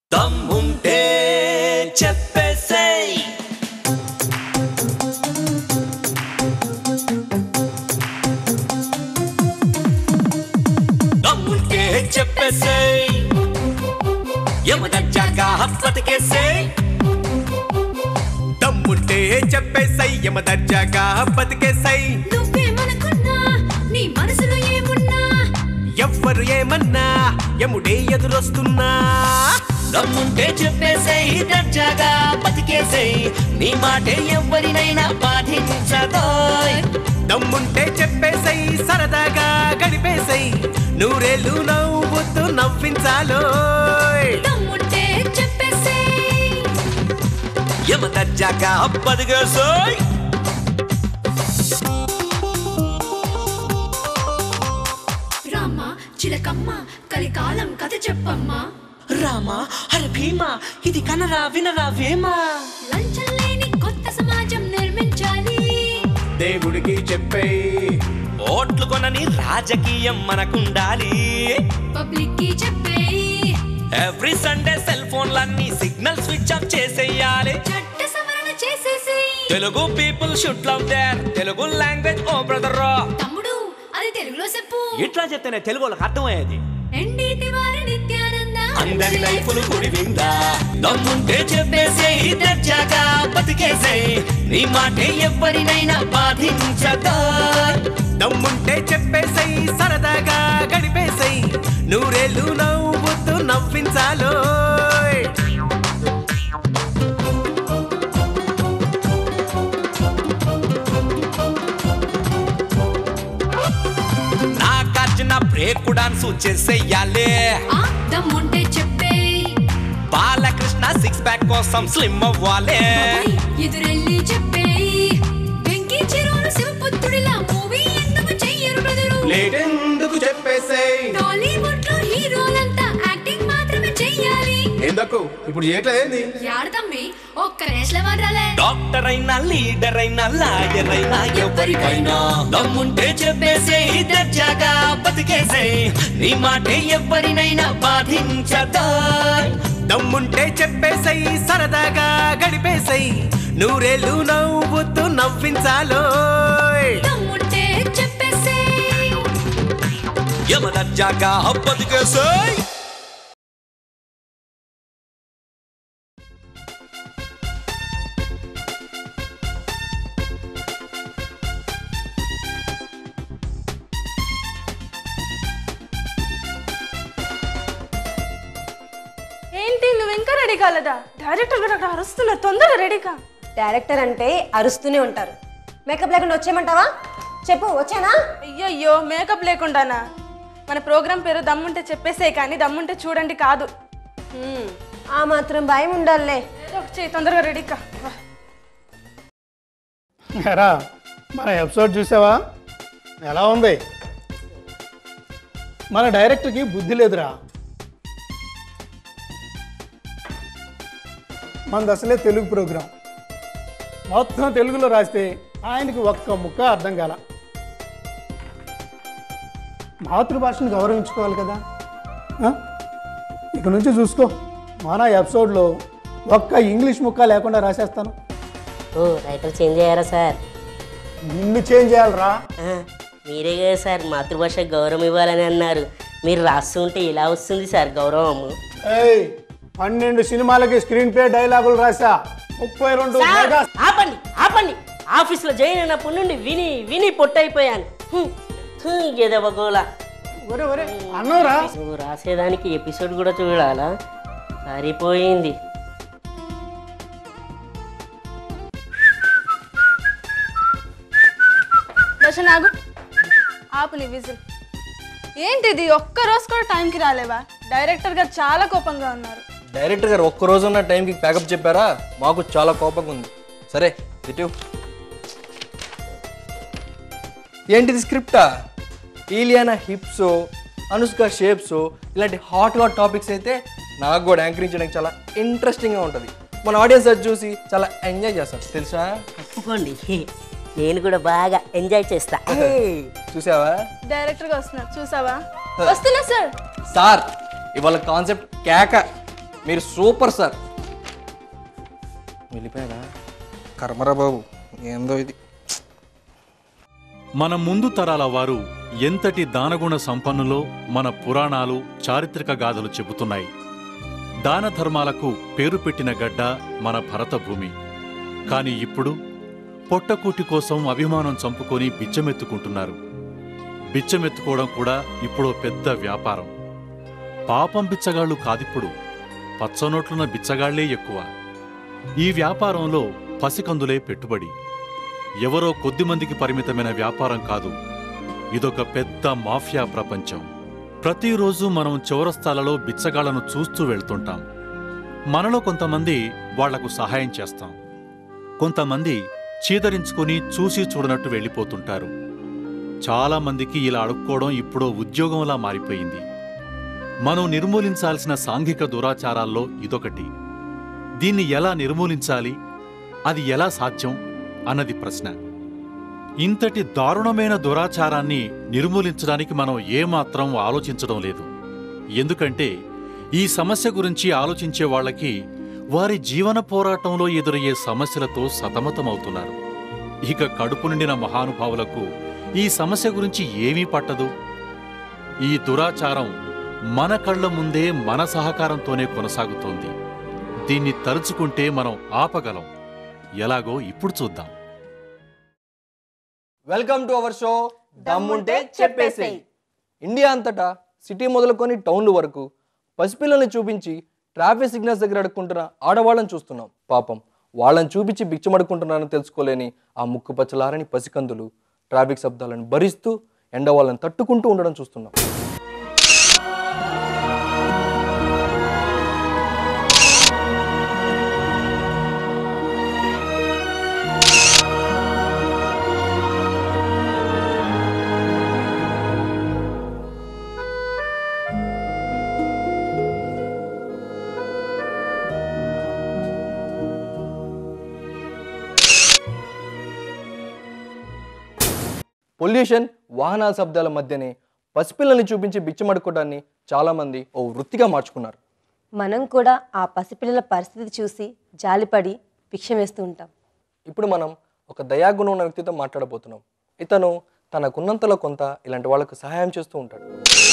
దమ్ముంటే చెప్పేసేయ్ దమ్ముంటే చెప్పేసేయ్ యమదజ్జాగా బతికేసేయ్ దమ్ముంటే చెప్పేసై యమ దర్జాగా బతికేసై నువ్వేమనుకున్నా నీ మనసులో ఏమున్నా ఎవ్వరు ఏమన్నా యముడే ఎదురొస్తున్నా దమ్ముంటే చెప్పేసేయ్ దర్జాగా బతికేసేయ్ నీ మాటే ఎవరినైనా బాధించదోయ్ దమ్ముంటే చెప్పేసై సరదాగా గడిపేసై నూరేళ్ళు నవ్వుతూ నవ్వించాలో దమ్ముంటే చెప్పేసేయ్ యమ దర్జాగా బతికేసేయ్ రామ చిలకమ్మ కలికాలం కథ చెప్పమ్మా రామా హర భీమా ఇది కనరా వినరా వేమా లంచం లేని కొత్త సమాజం నిర్మించాలి దేవుడికి చెప్పే ఓట్లు కొనని రాజకీయం మనకుండాలి పబ్లిక్ కి చెప్పేయి ఎవ్రీ సండే సెల్ ఫోన్లన్నీ సిగ్నల్ స్విచ్ ఆఫ్ చేసేయాలి చట్ట సవరణ చేసేసేయ్ Telugu people should love their Telugu language oh brother తమ్ముడు అది తెలుగులో చెప్పు ఇట్లా చెప్తేనే తెలుగు వాళ్ళకి అర్థమయ్యేది ఎండిటి వారి నిత్యానంద అందరి లైఫ్లు కుడివిందా దమ్ముంటే చెప్పేసే దర్జాగా బతికేసే నీ మాటే ఎవరినైనా బాధించదా దమ్ముంటే చెప్పేసై సరదాగా గడిపేసై నూరేళ్ళు నవ్వుతూ నవ్వించాలో నాగార్జున బ్రేక్ డాన్స్ చేసేయాలి ఆ దమ్ముంటే చెప్పేయ్ బాలకృష్ణ సిక్స్ ప్యాక్ కోసం స్లిమ్ అవ్వాలి ఓయ్, ఎదురెళ్ళి చెప్పేయ్ వెంకీ చిరును శివపుత్రుడిలా మూవీ ఎందుకు చెయ్యరు బ్రదరు లేటెందుకు చెప్పేసై టాలీవుడ్ లో హీరోలంతా యాక్టింగ్ మాత్రమే చెయ్యాలి ఎందుకు ఇప్పుడు చేయట్లేదేంది యాడతమ్మి ఒక్క రేస్ల మారాలే డాక్టర్ అయినా లీడర్ అయినా లాయర్ అయినా ఎవరికైనా దమ్ముంటే చెప్పేసే దర్జాగా బతికేసే నీ మాటే ఎవరినైనా బాధించదా దమ్ముంటే చెప్పేసై సరదాగా గడిపేసై నూరేళ్ళు నవ్వుతూ నవ్వించాలో దమ్ముంటే చెప్పేసేయ్ యమ దర్జాగా బతికేసే ఏంటి నువ్వు ఇంకా రెడీ కాలేదా డైరెక్టర్ గారు అక్కడ అరుస్తున్నారు తొందరగా రెడీగా డైరెక్టర్ అంటే అరుస్తూనే ఉంటారు మేకప్ లేకుండా వచ్చేయమంటావా చెప్పు వచ్చానా అయ్యయ్యో మేకప్ లేకుండానా మన ప్రోగ్రామ్ పేరు దమ్ముంటే చెప్పేసే కానీ దమ్ముంటే చూడండి కాదు హ్మ్, ఆ మాత్రం భయం ఉండాలే ఏదో ఒకటి చెయ్యి తొందరగా రెడీకా ఎరా మన ఎపిసోడ్ చూసావా ఎలా ఉంది మన డైరెక్టర్కి బుద్ధి లేదురా మనది అసలే తెలుగు ప్రోగ్రాం మొత్తం తెలుగులో రాస్తే ఆయనకి ఒక్క ముక్క అర్థం కాల మాతృభాషను గౌరవించుకోవాలి కదా ఆ? ఇక నుంచి చూసుకో మన ఎపిసోడ్లో ఒక్క ఇంగ్లీష్ ముక్క లేకుండా రాసేస్తాను ఓ రైటర్ చేంజ్ అయ్యారా సార్ నిన్ను చేంజ్ చేయాలరా ఆ, మీరే కదా సార్ మాతృభాష గౌరవం ఇవ్వాలని అన్నారు మీరు రాస్తుంటే ఇలా వస్తుంది సార్ గౌరవము ఏయ్ పన్నెండు సినిమాలకి స్క్రీన్ ప్లే డైలాగులు రాసా ముప్పై రెండు సార్, మెగా ఆపండి ఆపండి ఆఫీస్లో జాయిన్ అయినప్పటి నుండి విని విని పొట్టయిపోయాను హ్మ్, హ్మ్, ఎదవ గోల ఒరే ఒరే అన్నవరా నువ్వు రాసేదానికి ఎపిసోడ్ కూడా చూడాలా సరిపోయింది దశ నాగు ఆపు నీ విజిల్ ఏంటిది ఒక్క రోజు కూడా టైంకి రాలేవా డైరెక్టర్ గారు చాలా కోపంగా ఉన్నారు డైరెక్టర్ గారు ఒక్క రోజున్న టైంకి ప్యాకప్ చెప్పారా మాకు చాలా కోపంగా ఉంది సరే ఇటు ఏంటిది స్క్రిప్టా ఈలియానా హిప్స్ అనుష్క షేప్స్ ఇలాంటి హాట్ హాట్ టాపిక్స్ అయితే నాకు కూడా యాంకరింగ్ చేయడానికి చాలా ఇంట్రెస్టింగ్గా ఉంటుంది మన ఆడియన్స్ అది చూసి చాలా ఎంజాయ్ చేస్తారు తెలుసా తప్పుకోండి నేను కూడా బాగా ఎంజాయ్ చేస్తా చూసావా డైరెక్టర్ గా వస్తున్నారు చూసావా వస్తున్నా సార్ సార్ ఇవాళ కాన్సెప్ట్ కేక మీరు సూపర్ సార్ వెళ్ళిపోయారా కర్మరా బాబు ఏందో ఇది మన ముందు తరాల వారు ఎంతటి దానగుణ సంపన్నులో మన పురాణాలు చారిత్రక గాథలు చెబుతున్నాయి దాన ధర్మాలకు పేరు పెట్టిన గడ్డ మన భరత భూమి కాని ఇప్పుడు పొట్టకూటి కోసం అభిమానం చంపుకొని బిచ్చమెత్తుకుంటున్నారు బిచ్చమెత్తుకోవడం కూడా ఇప్పుడో పెద్ద వ్యాపారం పాపం బిచ్చగాళ్ళు కాదిప్పుడు పచ్చనోట్లున్న బిచ్చగాళ్లే ఎక్కువ ఈ వ్యాపారంలో పసికందులే పెట్టుబడి ఎవరో కొద్దిమందికి పరిమితమైన వ్యాపారం కాదు ఇదొక పెద్ద మాఫియా ప్రపంచం ప్రతిరోజు మనం చౌరస్తాలలో బిచ్చగాళ్లను చూస్తూ వెళ్తుంటాం మనలో కొంతమంది వాళ్లకు సహాయం చేస్తాం కొంతమంది చీదరించుకుని చూసి చూడనట్టు వెళ్ళిపోతుంటారు చాలా మందికి ఇలా అడుక్కోవడం ఇప్పుడో ఉద్యోగంలా మారిపోయింది మనం నిర్మూలించాల్సిన సాంఘిక దురాచారాల్లో ఇదొకటి దీన్ని ఎలా నిర్మూలించాలి అది ఎలా సాధ్యం అన్నది ప్రశ్న ఇంతటి దారుణమైన దురాచారాన్ని నిర్మూలించడానికి మనం ఏమాత్రం ఆలోచించడం లేదు ఎందుకంటే ఈ సమస్య గురించి ఆలోచించే వాళ్ళకి వారి జీవన పోరాటంలో ఎదురయ్యే సమస్యలతో సతమతమవుతున్నారు ఇక కడుపు నిండిన మహానుభావులకు ఈ సమస్య గురించి ఏమీ పట్టదు ఈ దురాచారం మన కళ్ళ ముందే మన సహకారంతోనే కొనసాగుతోంది దీన్ని తలుచుకుంటే మనం ఆపగలం ఎలాగో ఇప్పుడు చూద్దాం వెల్కమ్ టు అవర్ షో దమ్ముంటే చెప్పేసేయ్ ఇండియా అంతటా సిటీ మొదలుకొని టౌన్లు వరకు పసిపిల్లల్ని చూపించి ట్రాఫిక్ సిగ్నల్స్ దగ్గర అడుక్కుంటున్న ఆడవాళ్ళని చూస్తున్నాం పాపం వాళ్ళని చూపించి బిచ్చమడుకుంటున్నారని తెలుసుకోలేని ఆ ముక్కు పచ్చలారని పసికందులు ట్రాఫిక్ శబ్దాలను భరిస్తూ ఎండ వాళ్ళని తట్టుకుంటూ ఉండడం చూస్తున్నాం పొల్యూషన్ వాహనాల శబ్దాల మధ్యనే పసిపిల్లల్ని చూపించి బిచ్చమడుకోవడాన్ని చాలామంది ఓ వృత్తిగా మార్చుకున్నారు మనం కూడా ఆ పసిపిల్లల పరిస్థితి చూసి జాలిపడి భిక్ష వేస్తూ ఉంటాం ఇప్పుడు మనం ఒక దయాగుణం ఉన్న వ్యక్తితో మాట్లాడబోతున్నాం ఇతను తనకున్నంతలో కొంత ఇలాంటి వాళ్ళకు సహాయం చేస్తూ ఉంటాడు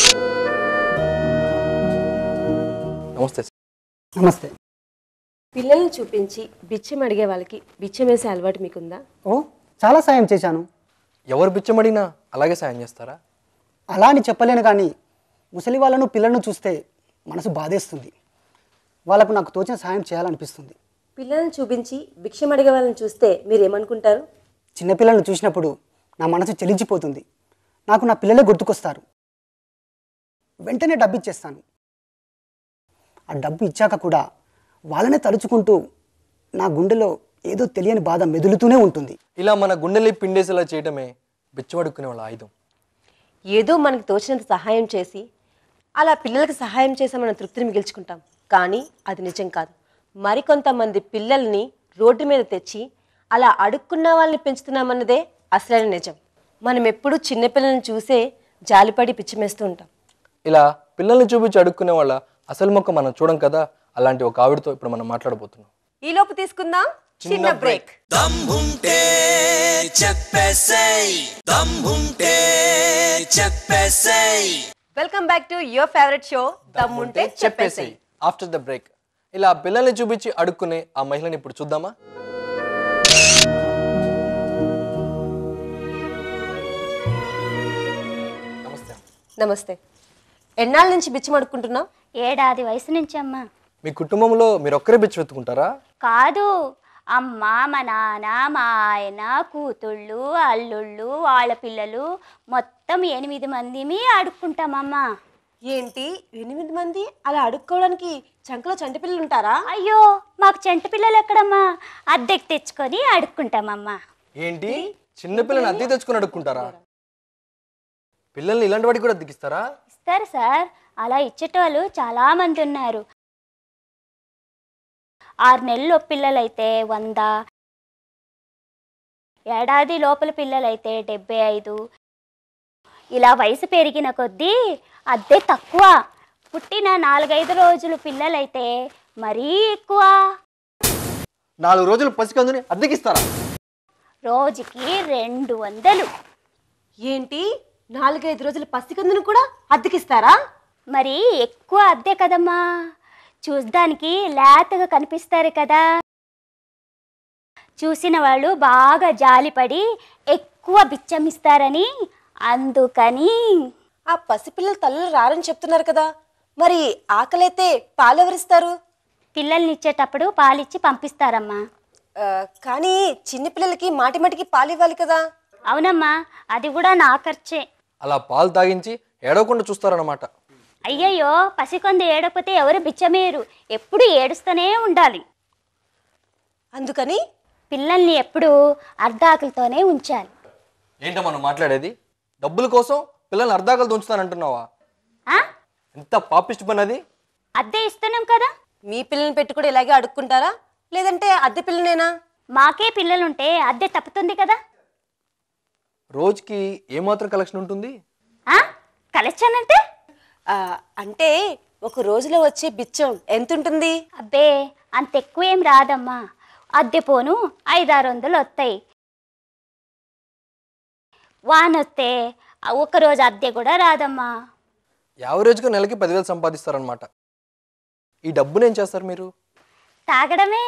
నమస్తే సార్ నమస్తే పిల్లల్ని చూపించి బిచ్చం అడిగే వాళ్ళకి బిచ్చం వేసే అలవాటు మీకుందా ఓ చాలా సాయం చేశాను ఎవరు బిచ్చమడినా అలాగే సాయం చేస్తారా అలా అని చెప్పలేను కానీ ముసలి వాళ్ళను పిల్లలను చూస్తే మనసు బాధేస్తుంది వాళ్ళకు నాకు తోచిన సాయం చేయాలనిపిస్తుంది పిల్లల్ని చూపించి భిక్షం అడిగే వాళ్ళని చూస్తే మీరు ఏమనుకుంటారు చిన్నపిల్లలను చూసినప్పుడు నా మనసు చెలించిపోతుంది నాకు నా పిల్లలే గుర్తుకొస్తారు వెంటనే డబ్బు ఇచ్చేస్తాను ఆ డబ్బు ఇచ్చాక కూడా వాళ్ళనే తలుచుకుంటూ నా గుండెలో ఏదో తెలియని బాధ మెదులుతూనే ఉంటుంది ఇలా మన గుండెల్ని పిండేసేలా చేయడమే బిచ్చమడుకునే వాళ్ళ ఆయుధం ఏదో మనకి తోచినంత సహాయం చేసి అలా పిల్లలకి సహాయం చేసామన్న తృప్తిని మిగిల్చుకుంటాం కానీ అది నిజం కాదు మరికొంతమంది పిల్లల్ని రోడ్డు మీద తెచ్చి అలా అడుక్కున్న వాళ్ళని పెంచుతున్నామన్నదే అసలైన నిజం మనం ఎప్పుడూ చిన్నపిల్లల్ని చూసే జాలిపడి పిచ్చిమేస్తూ ఉంటాం ఇలా పిల్లల్ని చూపించి అడుక్కునే వాళ్ళ అసలు మొక్క మనం చూడం కదా అలాంటి ఒక ఆవిడతో ఇప్పుడు మనం మాట్లాడబోతున్నాం ఈలోపు తీసుకుందాం చిన్న బ్రేక్ దమ్ముంటే చెప్పేసేయ్ దమ్ముంటే చెప్పేసేయ్ welcome back to your favourite show దమ్ముంటే చెప్పేసేయ్ ఆఫ్టర్ ద బ్రేక్ ఇలా పిల్లల్ని చూపించి అడుక్కునే ఆ మహిళని ఇప్పుడు చూద్దామా నమస్తే నమస్తే ఎన్నాళ్ళ నుంచి బిచ్చం అడుక్కుంటున్నాం ఏడాది వయసు నుంచి అమ్మా మీ కుటుంబంలో మీరు ఒక్కరే బిచ్చి వెతుకుంటారా కాదు అమ్మ మా నాన్న మా ఆయన కూతుళ్ళు అల్లుళ్ళు వాళ్ళ పిల్లలు మొత్తం ఎనిమిది మందిని అడుక్కుంటామమ్మా ఏంటి ఎనిమిది మంది అలా అడుక్కోవడానికి చంకలో చంటి పిల్లలు ఉంటారా అయ్యో మాకు చెంట పిల్లలు ఎక్కడమ్మా అద్దెకి తెచ్చుకొని అడుక్కుంటామమ్మా ఏంటి చిన్నపిల్లని అద్దె తెచ్చుకొని అడుక్కుంటారా పిల్లల్ని ఇలాంటి వాడికి కూడా అద్దెకిస్తారా ఇస్తారు సార్ అలా ఇచ్చేటోళ్ళు చాలా మంది ఉన్నారు ఆరు నెలలు పిల్లలైతే వంద ఏడాది లోపల పిల్లలైతే డెబ్బై ఐదు ఇలా వయసు పెరిగిన కొద్దీ అద్దె తక్కువ పుట్టిన నాలుగైదు రోజులు పిల్లలైతే మరీ ఎక్కువ నాలుగు రోజులు పసికందుని అద్దెకిస్తారా రోజుకి రెండు వందలు ఏంటి నాలుగైదు రోజుల పసికందును కూడా అద్దెకిస్తారా మరి ఎక్కువ అద్దె కదమ్మా చూడ్డానికి లేతగా కనిపిస్తారు కదా చూసిన వాళ్ళు బాగా జాలిపడి ఎక్కువ బిచ్చం ఇస్తారని అందుకని ఆ పసిపిల్లల తల్లులు రారని చెప్తున్నారు కదా మరి ఆకలైతే పాలెవరిస్తారు పిల్లల్ని ఇచ్చేటప్పుడు పాలిచ్చి పంపిస్తారమ్మా ఆ, కానీ చిన్న పిల్లలకి మాటి మాటికి పాలు ఇవ్వాలి కదా అవునమ్మా అది కూడా నా ఖర్చే అలా పాలు తాగించి ఏడవకుండా చూస్తారన్నమాట అయ్యయ్యో పసికొంద ఏడకపోతే ఎవరు బిచ్చమేయరు ఎప్పుడు ఏడుస్తూనే ఉండాలి అందుకని పిల్లల్ని ఎప్పుడు అర్ధాకులతోనే ఉంచాలి ఏంటో మనం మాట్లాడేది డబ్బుల కోసం పిల్లల్ని అర్ధాకలు ఉంచుతానంటున్నావా ఆ? ఎంత పాపిస్ట్ పని అది అద్దె ఇస్తున్నాం కదా మీ పిల్లల్ని పెట్టి కూడా ఇలాగే అడుక్కుంటారా లేదంటే అద్దె పిల్లనేనా మాకే పిల్లలుంటే అద్దె తప్పుతుంది కదా రోజుకి ఏమాత్రం కలెక్షన్ ఉంటుంది ఆ? కలెక్షన్ అంటే ఆ, అంటే ఒక రోజులో వచ్చే బిచ్చం ఎంత ఉంటుంది అబ్బే అంత ఎక్కువ ఏం రాదమ్మా అద్దె పోను ఐదారు వందలు వస్తాయి వానొస్తే ఆ ఒక్క రోజు అద్దె కూడా రాదమ్మా యావరేజ్గా నెలకి పదివేలు సంపాదిస్తారనమాట ఈ డబ్బుని ఏం చేస్తారు మీరు తాగడమే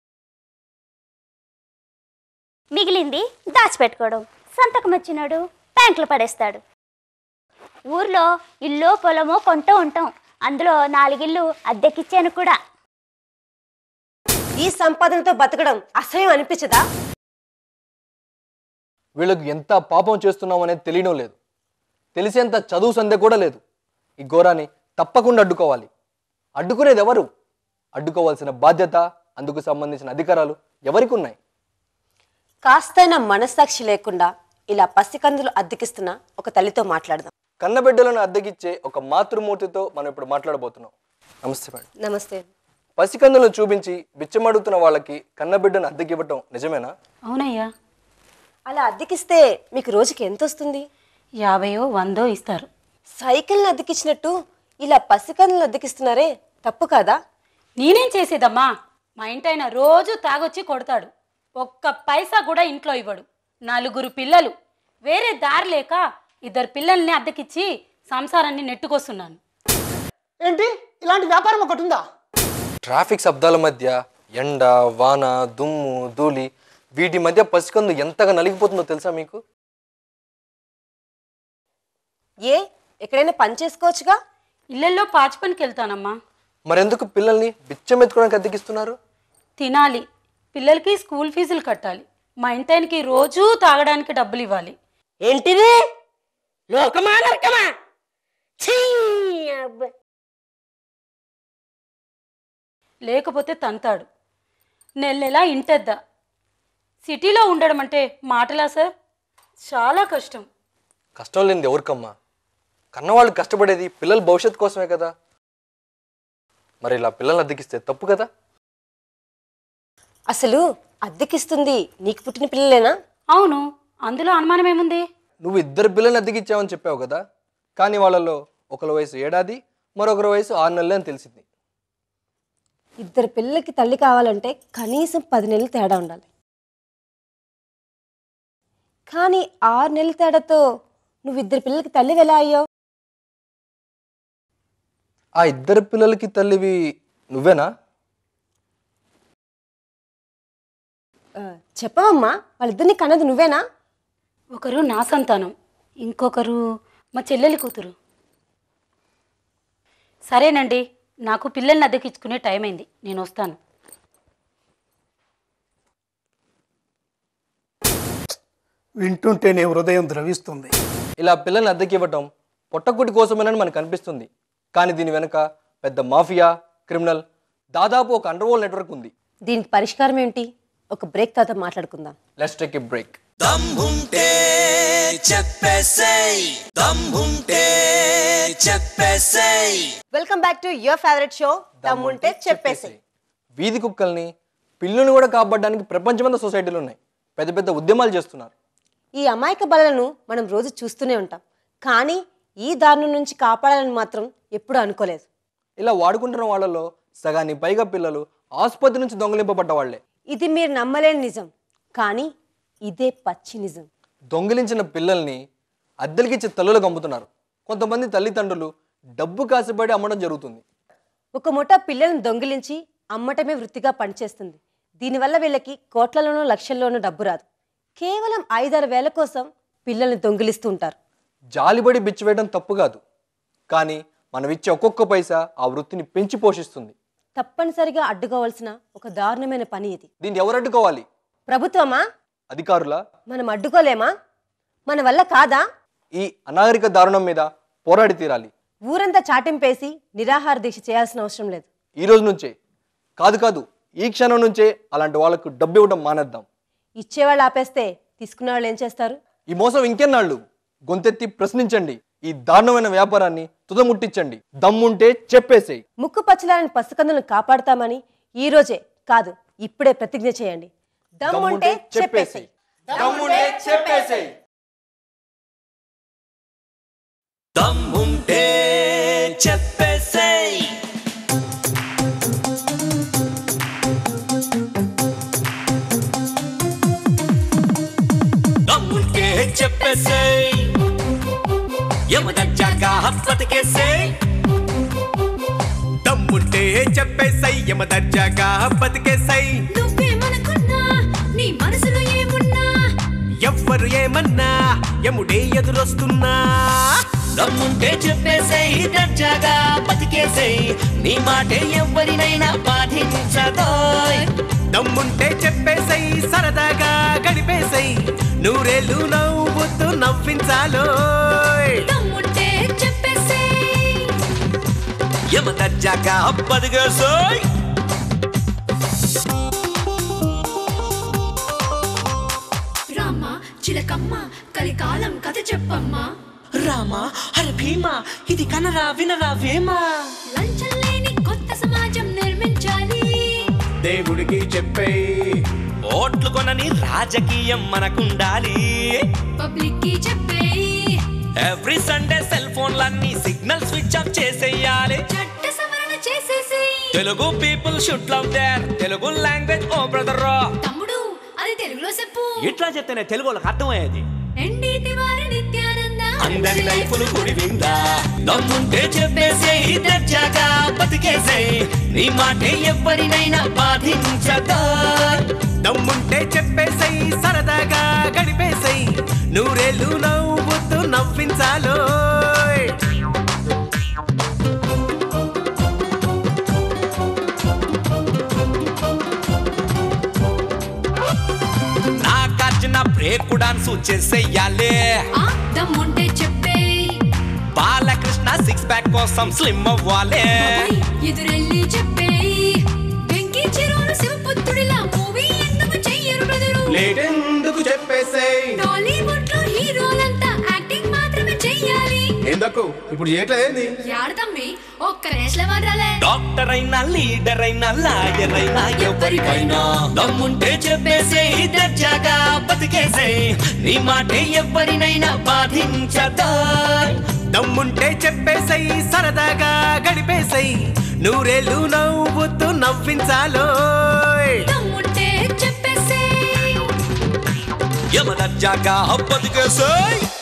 మిగిలింది దాచిపెట్టుకోవడం సంతకం వచ్చినాడు బ్యాంకులో పడేస్తాడు ఊర్లో ఇల్లు పొలమో కొంటూ ఉంటాం అందులో నాలుగిల్లు అద్దెకిచ్చాను కూడా ఈ సంపాదనతో బతకడం అసహ్యం అనిపించదా వీళ్ళకు ఎంత పాపం చేస్తున్నాం అనేది తెలియడం లేదు తెలిసేంత చదువు సందే కూడా లేదు ఈ ఘోరాన్ని తప్పకుండా అడ్డుకోవాలి అడ్డుకునేది ఎవరు అడ్డుకోవాల్సిన బాధ్యత అందుకు సంబంధించిన అధికారాలు ఎవరికి ఉన్నాయి కాస్తైనా మనస్సాక్షి లేకుండా ఇలా పసికందులు అద్దెకిస్తున్న ఒక తల్లితో మాట్లాడదాం కన్నబిడ్డలను అద్దెకిచ్చే ఒక మాతృమూర్తితో మనం ఇప్పుడు మాట్లాడబోతున్నాం నమస్తే మేడం నమస్తే పసికందులను చూపించి బిచ్చమడుగుతున్న వాళ్ళకి కన్నబిడ్డను అద్దెకివ్వటం నిజమేనా అవునయ్యా అలా అద్దెకిస్తే మీకు రోజుకి ఎంత వస్తుంది యాభయో వందో ఇస్తారు సైకిల్ని అద్దెకిచ్చినట్టు ఇలా పసికందులను అద్దెకిస్తున్నారే తప్పు కాదా నేనేం చేసేదమ్మా మా ఇంటైన రోజు తాగొచ్చి కొడతాడు ఒక్క పైసా కూడా ఇంట్లో ఇవ్వడు నలుగురు పిల్లలు వేరే దారి లేక ఇద్దరు పిల్లల్ని అద్దెకిచ్చి సంసారాన్ని నెట్టుకొస్తున్నాను ఏంటి ఇలాంటి వ్యాపారం ఒకటి ఉందా ట్రాఫిక్ శబ్దాల మధ్య ఎండ వాన దుమ్ము ధూళి వీటి మధ్య పసికందు ఎంతగా నలిగిపోతుందో తెలుసా మీకు ఏ ఎక్కడైనా పని చేసుకోవచ్చుగా ఇళ్ళల్లో పాచి పనికి వెళ్తానమ్మా మరెందుకు పిల్లల్ని బిచ్చం ఎత్తుకోవడానికి అద్దెకిస్తున్నారు తినాలి పిల్లలకి స్కూల్ ఫీజులు కట్టాలి మా ఇంటానికి రోజూ తాగడానికి డబ్బులు ఇవ్వాలి ఏంటిది లోకమా నరకమా ఛీ, అబ్బ. లేకపోతే తంతాడు నెల నెలా ఇంటెద్దా సిటీలో ఉండడం అంటే మాటలా సార్ చాలా కష్టం కష్టం లేనిది ఎవరికమ్మా కన్నవాళ్ళు కష్టపడేది పిల్లల భవిష్యత్తు కోసమే కదా మరి ఇలా పిల్లల్ని అద్దెకిస్తే తప్పు కదా అసలు అద్దెకిస్తుంది నీకు పుట్టిన పిల్లలేనా అవును అందులో అనుమానం ఏముంది నువ్వు ఇద్దరు పిల్లల్ని అద్దెకిచ్చావని చెప్పావు కదా కానీ వాళ్ళలో ఒకరి వయసు ఏడాది మరొకరి వయసు ఆరు నెలలే అని తెలిసింది ఇద్దరు పిల్లలకి తల్లి కావాలంటే కనీసం పది నెలలు తేడా ఉండాలి కానీ ఆరు నెలల తేడాతో నువ్వు ఇద్దరు పిల్లలకి తల్లి ఎలా అయ్యావు ఆ ఇద్దరు పిల్లలకి తల్లివి నువ్వేనా ఆ, చెప్పవమ్మా వాళ్ళిద్దరిని కన్నది నువ్వేనా ఒకరు నా సంతానం ఇంకొకరు మా చెల్లెలి కూతురు సరేనండి నాకు పిల్లల్ని అద్దెకించుకునే టైం అయింది నేను వస్తాను వింటుంటేనే హృదయం ద్రవిస్తుంది ఇలా పిల్లల్ని అద్దెకి ఇవ్వటం పొట్టకుటి కోసమేనని మనకు అనిపిస్తుంది కానీ దీని వెనుక పెద్ద మాఫియా క్రిమినల్ దాదాపు ఒక అండర్వోల్ నెట్వర్క్ ఉంది దీనికి పరిష్కారం ఏంటి ఒక బ్రేక్ తర్వాత మాట్లాడుకుందాం లెట్స్ టేక్ ఎ బ్రేక్ దమ్ముంటే చెప్పేసేయ్ దమ్ముంటే చెప్పేసేయ్ welcome back to your favourite show దమ్ముంటే చెప్పేసి వీధి కుక్కల్ని పిల్లుని కూడా కాపాడడానికి ప్రపంచమంతా సొసైటీలు ఉన్నాయి పెద్ద పెద్ద ఉద్యమాలు చేస్తున్నారు ఈ అమాయక బలను మనం రోజు చూస్తూనే ఉంటాం కానీ ఈ దారుణం నుంచి కాపాడాలని మాత్రం ఎప్పుడూ అనుకోలేదు ఇలా వాడుకుంటున్న వాళ్ళలో సగానికి పైగా పిల్లలు ఆసుపత్రి నుంచి దొంగలింపబడ్డ వాళ్లే ఇది మీరు నమ్మలేని నిజం కానీ ఇదే పచ్చి నిజం దొంగిలించిన పిల్లల్ని అద్దెలకిచ్చి తల్లులకు అమ్ముతున్నారు కొంతమంది తల్లిదండ్రులు డబ్బు కాసిపడి అమ్మడం జరుగుతుంది ఒక ముఠ పిల్లల్ని దొంగిలించి అమ్మటమే వృత్తిగా పనిచేస్తుంది దీనివల్ల వీళ్ళకి కోట్లలోనూ లక్షల్లోనూ డబ్బు రాదు కేవలం ఐదారు వేల కోసం పిల్లల్ని దొంగిలిస్తూ ఉంటారు జాలిబడి బిచ్చివేయడం తప్పు కాదు కానీ మనం ఇచ్చే ఒక్కొక్క పైసా ఆ వృత్తిని పెంచి పోషిస్తుంది తప్పనిసరిగా అడ్డుకోవాల్సిన ఒక దారుణమైన పని ఇది దీన్ని ఎవరు అడ్డుకోవాలి ప్రభుత్వమా అధికారుల మనం అడ్డుకోలేమా మన వల్ల కాదా ఈ అనాగరిక దారుణం మీద పోరాడి తీరాలి ఊరంతా చాటింపేసి నిరాహార దీక్ష చేయాల్సిన అవసరం లేదు ఈ రోజు నుంచే కాదు కాదు ఈ క్షణం నుంచే అలాంటి వాళ్ళకు డబ్బు ఇవ్వడం మానేద్దాం ఇచ్చేవాళ్ళు ఆపేస్తే తీసుకునే వాళ్ళు ఏం చేస్తారు ఈ మోసం ఇంకెన్నాళ్ళు గొంతెత్తి ప్రశ్నించండి ఈ దారుణమైన వ్యాపారాన్ని తుదముట్టించండి దమ్ముంటే చెప్పేసేయ్ ముక్కు పచ్చలాలని పసికందులను కాపాడుతామని ఈ రోజే కాదు ఇప్పుడే ప్రతిజ్ఞ చేయండి దమ్ముంటే చెప్పేసి దమ్ముంటే చెప్పేసేయ్ దమ్ముంటే చెప్పేసేయ్ దమ్ముంటే చెప్పేసేయ్ యమదజ్జాగా బతికేసేయ్ దమ్ముంటే చెప్పేసై యమ దర్జాగా బతికేసై నువ్వేమనుకున్నా నీ మనసులో ఏమున్నా ఎవ్వరు ఏమన్నా యముడే ఎదురొస్తున్నా దమ్ముంటే చెప్పేసేయ్ దర్జాగా బతికేసేయ్ నీ మాటే ఎవరినైనా బాధించదోయ్ దమ్ముంటే చెప్పేసై సరదాగా గడిపేసై నూరేళ్ళు నవ్వుతూ నవ్వించాలో దమ్ముంటే చెప్పేసేయ్ యమదజ్జాగా బతికేసేయ్ రామ చిలకమ్మ కలికాలం కథ చెప్పమ్మా రామా హరి భీమా ఇది కనరా వినరా వేమా లంచం లేని కొత్త సమాజం నిర్మించాలి దేవుడికి చెప్పే ఓట్లు కొనని రాజకీయం మనకుండాలి పబ్లిక్ కి చెప్పేయి ఎవ్రీ సండే సెల్ ఫోన్లన్నీ సిగ్నల్ స్విచ్ ఆఫ్ చేసేయాలి చట్ట సవరణ చేసేసేయ్ Telugu people should love their Telugu language oh brother తమ్ముడు అది తెలుగులో చెప్పు ఇట్లా చెప్తేనే తెలుగు వాళ్ళకి అర్థమయ్యేది ఎండి తివారి నిత్యానంద అందరి లైఫ్లు కుడి విందా దమ్ముంటే చెప్పేసే దర్జాగా బతికేసే నీ మాటే ఎవరినైనా బాధించదా దమ్ముంటే చెప్పేసై సరదాగా గడిపేసై నూరేళ్ళు నవ్వుతూ నవ్వించాలో నాగార్జున బ్రేక్ డాన్స్ చేసేయాలి ఆ దమ్ముంటే చెప్పేయ్ బాలకృష్ణ సిక్స్ ప్యాక్ కోసం స్లిమ్ అవ్వాలి ఓయ్, ఎదురెళ్ళి చెప్పేయ్ వెంకీ చిరును శివపుత్రుడిలా మూవీ ఎందుకు చెయ్యరు బ్రదరు లేటెందుకు చెప్పేసై టాలీవుడ్ లో హీరోలంతా యాక్టింగ్ మాత్రమే చెయ్యాలి ఎందుకు ఇప్పుడు చేయట్లేదేంది యాడతమ్మి ఒక్క రేస్ల మారాలే డాక్టర్ అయినా లీడర్ అయినా లాయర్ అయినా ఎవరికైనా దమ్ముంటే చెప్పేసే దర్జాగా బతికేసే నీ మాటే ఎవరినైనా బాధించదా దమ్ముంటే చెప్పేసై సరదాగా గడిపేసై నూరేళ్ళు నవ్వుతూ నవ్వించాలో దమ్ముంటే చెప్పేసేయ్ యమదర్జాగా బతికేసేయ్